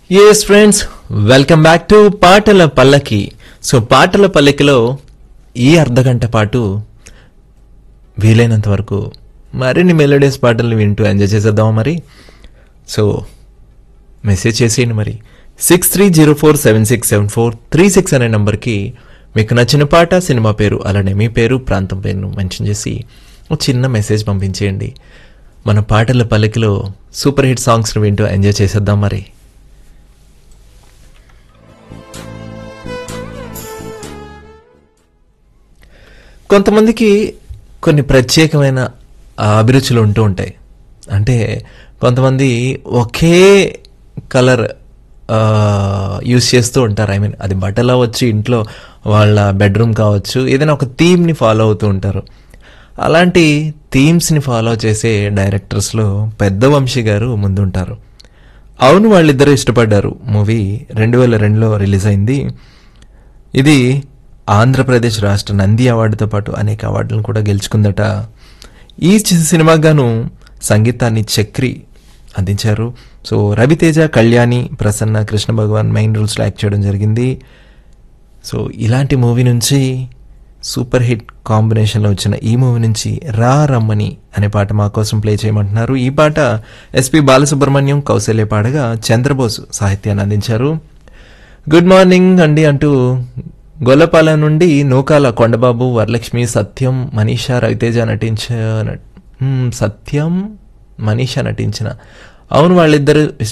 yes friends welcome back to Patala Pallaki so పాటల పల్లకిలో ఈ అర్ధగంట పాటు వీలైనంత వరకు మరిన్ని మెలోడియస్ పాటల్ని వింటూ ఎంజాయ్ చేసేద్దాం మరి సో మెసేజ్ చేసేయండి మరి six three zero four seven six seven four three six అనే నంబర్కి మీకు నచ్చిన పాట సినిమా పేరు అలానే మీ పేరు ప్రాంతం పేరును మెన్షన్ చేసి ఒక చిన్న మెసేజ్ పంపించేయండి మన పాటల పల్లకిలో సూపర్ హిట్ సాంగ్స్ని వింటూ ఎంజాయ్ చేసేద్దాం మరి కొంతమందికి కొన్ని ప్రత్యేకమైన ఆ, అభిరుచులు ఉంటూ ఉంటాయి అంటే కొంతమంది ఒకే కలర్ యూస్ చేస్తూ ఉంటారు ఐ మీన్ అది బట్టలు అవ్వచ్చు ఇంట్లో వాళ్ళ బెడ్రూమ్ కావచ్చు ఏదైనా ఒక థీమ్ని ఫాలో అవుతూ ఉంటారు అలాంటి థీమ్స్ని ఫాలో చేసే డైరెక్టర్స్లో పెద్ద వంశీ గారు ముందుంటారు అవును వాళ్ళిద్దరూ ఇష్టపడ్డారు మూవీ రెండు వేల రెండులో రిలీజ్ అయింది ఇది ఆంధ్రప్రదేశ్ రాష్ట్ర నంది అవార్డుతో పాటు అనేక అవార్డులను కూడా గెలుచుకుందట ఈ చి- సినిమాకు గాను సంగీతాన్ని చక్రి అందించారు సో రవితేజ కళ్యాణి ప్రసన్న కృష్ణ భగవాన్ మెయిన్ రోల్స్లో యాక్ట్ చేయడం జరిగింది సో ఇలాంటి మూవీ నుంచి సూపర్ హిట్ కాంబినేషన్లో వచ్చిన ఈ మూవీ నుంచి రా రమ్మని అనే పాట మా కోసం ప్లే చేయమంటున్నారు ఈ పాట ఎస్పి బాలసుబ్రహ్మణ్యం కౌశల్య పాడగా చంద్రబోస్ సాహిత్యాన్ని అందించారు గుడ్ మార్నింగ్ అండి అంటూ గొల్లపాలెం నుండి నూకాల కొండబాబు వరలక్ష్మి సత్యం మనీషా రవితేజ నటించిన మ్మ్, సత్యం మనీషా నటించిన అవును వాళ్ళిద్దరు